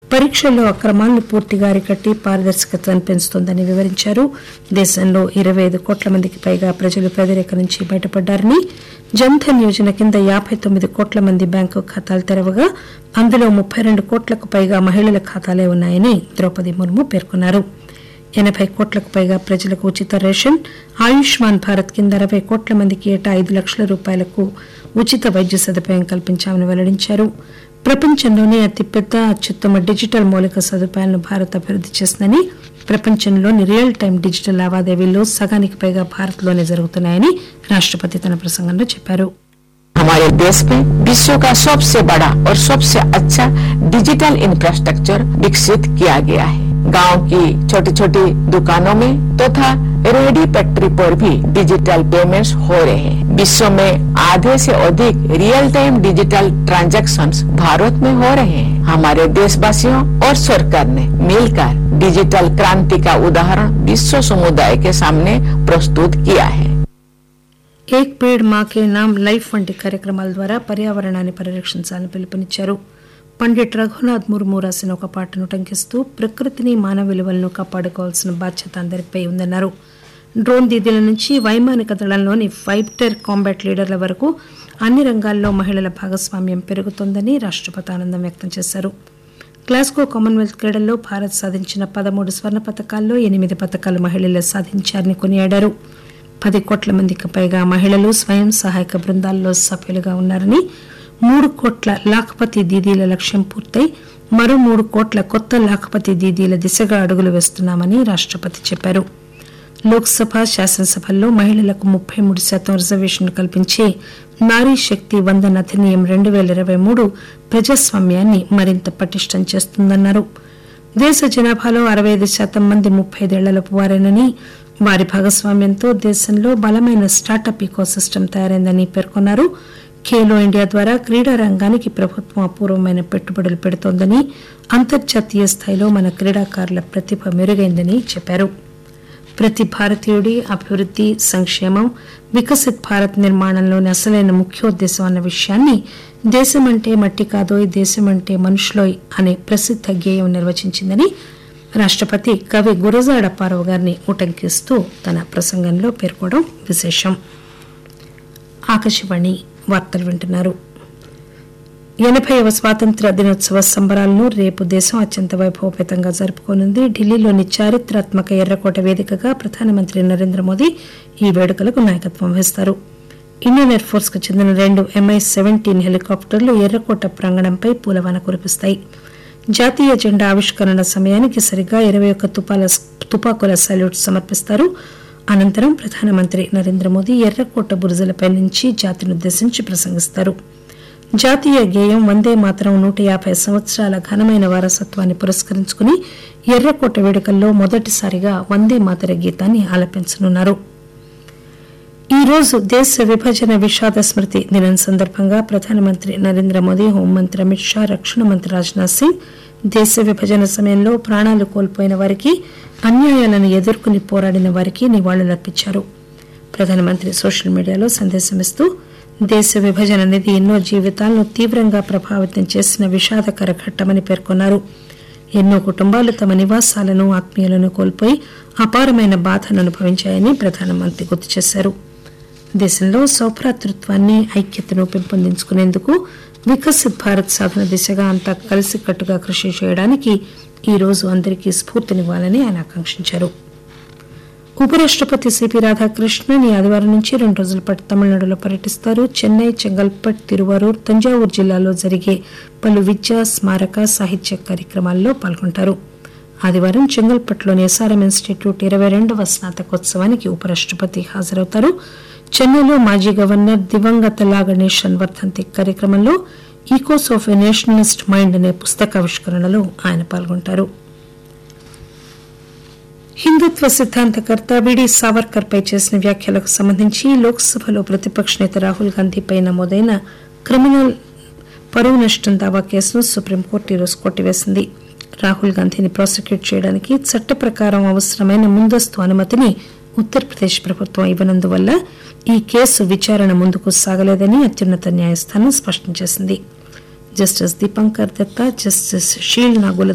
పరీక్షల్లో అక్రమాలను పూర్తిగా అరికట్టి పారదర్శకతను పెంచుతోందని వివరించారు దేశంలో ఇరవై ఐదు కోట్ల మందికి పైగా ప్రజలు పేదరిక నుంచి బయటపడ్డారని జన్ధన్ యోజన కింద యాబై తొమ్మిది కోట్ల మంది బ్యాంకు ఖాతాలు తెరవగా అందులో ముప్పై రెండు కోట్లకు పైగా మహిళల ఖాతాలే ఉన్నాయని ద్రౌపది ముర్ము పేర్కొన్నారు ఎనబై కోట్లకు పైగా ప్రజలకు ఉచిత రేషన్ ఆయుష్మాన్ భారత్ కింద అరవై కోట్ల మందికి ఏటా ఐదు లక్షల రూపాయలకు ఉచిత వైద్య సదుపాయం కల్పించామని వెల్లడించారు ప్రపంచంలోనే అతిపెద్ద అత్యుత్తమ డిజిటల్ మౌలిక సదుపాయాలను భారత్ అభివృద్ది చేసిందని ప్రపంచంలోని రియల్ టైం డిజిటల్ లావాదేవీల్లో సగానికి పైగా భారత్లోనే జరుగుతున్నాయని రాష్టపతి తన ప్రసంగంలో చెప్పారు हमारे देश में विश्व का सबसे बड़ा और सबसे अच्छा डिजिटल इंफ्रास्ट्रक्चर विकसित किया गया है गांव की छोटी छोटी दुकानों में तथा तो रेडी फैक्ट्री पर भी डिजिटल पेमेंट्स हो रहे हैं विश्व में आधे से अधिक real time digital transaction Bharat में हो रहे हैं हमारे देशवासियों और सरकार ने मिलकर डिजिटल क्रांति का उदाहरण विश्व समुदाय के सामने प्रस्तुत किया है ఏక్ పేడ్ మాకే నామ్ లైఫ్ వంటి కార్యక్రమాల ద్వారా పర్యావరణాన్ని పరిరక్షించాలని పిలుపునిచ్చారు పండిట్ రఘునాథ్ ముర్ము రాసిన ఒక పాటను టంకిస్తూ ప్రకృతిని మానవ విలువలను కాపాడుకోవాల్సిన బాధ్యత అందరిపై ఉందన్నారు డ్రోన్ దీదీల నుంచి వైమానిక దళంలోని ఫైటర్ కాంబాట్ లీడర్ల వరకు అన్ని రంగాల్లో మహిళల భాగస్వామ్యం పెరుగుతోందని రాష్టపతి ఆనందం వ్యక్తం చేశారు గ్లాస్గో కామన్వెల్త్ క్రీడల్లో భారత్ సాధించిన పదమూడు స్వర్ణ పథకాల్లో ఎనిమిది పథకాలు మహిళలే సాధించారని కొనియాడారు పది కోట్ల మందికి పైగా మహిళలు స్వయం సహాయక బృందాల్లో సభ్యులుగా ఉన్నారని మూడు కోట్ల లాఖపతి దీదీల లక్ష్యం పూర్తయి మరో మూడు కోట్ల కొత్త లాఖపతి దీదీల దిశగా అడుగులు వేస్తున్నామని రాష్టపతి చెప్పారు లోక్సభ శాసనసభల్లో మహిళలకు ముప్పై మూడు శాతం రిజర్వేషన్ కల్పించే నారీ శక్తి వందన అధినియం రెండు పేల ఇరవై మూడు ప్రజాస్వామ్యాన్ని మరింత పటిష్టం చేస్తుందన్నారు దేశ జనాభాలో అరవై ఐదు శాతం మంది ముప్పై ఐదేళ్లలోపు వారేనని వారి భాగస్వామ్యంతో దేశంలో బలమైన స్టార్టప్ ఇకోసిస్టమ్ తయారైందని పేర్కొన్నారు ఖేలో ఇండియా ద్వారా క్రీడా రంగానికి ప్రభుత్వం అపూర్వమైన పెట్టుబడులు పెడుతోందని అంతర్జాతీయ స్థాయిలో మన క్రీడాకారుల ప్రతిభ మెరుగైందని చెప్పారు ప్రతి భారతీయుడి అభివృద్ది సంక్షేమం వికసిత్ భారత్ నిర్మాణంలోని అసలైన ముఖ్యోద్దేశం అన్న విషయాన్ని దేశమంటే మట్టి కాదోయ్ దేశమంటే మనుషులోయ్ అనే ప్రసిద్ధ గేయం నిర్వచించిందని రాష్టపతి కవి గురజాడ పారవ్ గారిని ఉటంకిస్తూ తన ప్రసంగంలో పేర్కోవడం విశేషం ఆకాశవాణి వార్తలు వింటున్నారు ఎనభైవ స్వాతంత్ర దినోత్సవ సంబరాలను రేపు దేశం అత్యంత వైభవపేతంగా జరుపుకోనుంది ఢిల్లీలోని చారిత్రాత్మక ఎర్రకోట వేదికగా ప్రధానమంత్రి నరేంద్ర మోదీ ఈ వేడుకలకు నాయకత్వం వహిస్తారు ఇండియన్ ఎయిర్ ఫోర్స్ కు చెందిన రెండు ఎంఐ సెవెంటీన్ హెలికాప్టర్లు ఎర్రకోట ప్రాంగణంపై పూలవాన కురిపిస్తాయి జాతీయ జెండా ఆవిష్కరణ సమయానికి సరిగ్గా ఇరవై ఒక్క తుపాకుల సల్యూట్ సమర్పిస్తారు అనంతరం ప్రధానమంత్రి నరేంద్ర మోదీ ఎర్రకోట బురుజులపై నుంచి జాతినుద్దేశించి ప్రసంగిస్తారు జాతీయ గేయం వందే మాత్రం నూట యాభై సంవత్సరాల ఘనమైన వారసత్వాన్ని పురస్కరించుకుని ఎర్రకోట వేడుకల్లో మొదటిసారిగా వందే మాతర గీతాన్ని ఆలపించనున్నారు ఈ రోజు దేశ విభజన విషాద స్మృతి దినం సందర్భంగా ప్రధానమంత్రి నరేంద్ర మోదీ హోంమంత్రి అమిత్ షా రక్షణ మంత్రి రాజ్నాథ్ సింగ్ దేశ విభజన సమయంలో ప్రాణాలు కోల్పోయిన వారికి అన్యాయాలను ఎదుర్కొని పోరాడిన వారికి నివాళులర్పించారు ప్రధానమంత్రి సోషల్ మీడియాలో సందేశమిస్తూ దేశ విభజన అనేది ఎన్నో జీవితాలను తీవ్రంగా ప్రభావితం చేసిన విషాదకర ఘట్టమని పేర్కొన్నారు ఎన్నో కుటుంబాలు తమ నివాసాలను ఆత్మీయులను కోల్పోయి అపారమైన బాధను అనుభవించాయని ప్రధానమంత్రి గుర్తు చేశారు దేశంలో సౌభ్రాతృత్వాన్ని ఐక్యతను పెంపొందించుకునేందుకు వికసిత్ భారత్ సాధన దిశగా అంతా కలిసికట్టుగా కృషి చేయడానికి ఈ రోజు అందరికీ స్ఫూర్తినివ్వాలని ఆయన ఆకాంక్షించారు ఉపరాష్టపతి సిపి రాధాకృష్ణన్ ఈ ఆదివారం నుంచి రెండు రోజుల పాటు తమిళనాడులో పర్యటిస్తారు చెన్నై చెంగల్పట్ తిరువరూర్ తంజావూరు జిల్లాలో జరిగే పలు విద్యా స్మారక సాహిత్య కార్యక్రమాల్లో పాల్గొంటారు ఆదివారం చెంగల్పట్లోని ఎస్ఆర్ఎం ఇన్స్టిట్యూట్ ఇరవై రెండవ స్నాతకోత్సవానికి ఉపరాష్టపతి హాజరవుతారు చెన్నైలో మాజీ గవర్నర్ దివంగత లా గణేశన్ వర్ధంతి కార్యక్రమంలో echoes of a nationalist mind అనే పుస్తకావిష్కరణలో ఆయన పాల్గొంటారు హిందుత్వ సిద్ధాంతకర్త విడి సావర్కర్ పై చేసిన వ్యాఖ్యలకు సంబంధించి లోక్సభలో ప్రతిపక్ష నేత రాహుల్ గాంధీపై నమోదైన క్రిమినల్ పరువు నష్టం దావా కేసును సుప్రీంకోర్టు ఈరోజు కొట్టివేసింది రాహుల్ గాంధీని ప్రాసిక్యూట్ చేయడానికి చట్ట ప్రకారం అవసరమైన ముందస్తు అనుమతిని ఉత్తరప్రదేశ్ ప్రభుత్వం ఇవ్వనందువల్ల ఈ కేసు విచారణ ముందుకు సాగలేదని అత్యున్నత న్యాయస్థానం స్పష్టం చేసింది జస్టిస్ దీపంకర్ దత్తా జస్టిస్ షీల్ నాగుల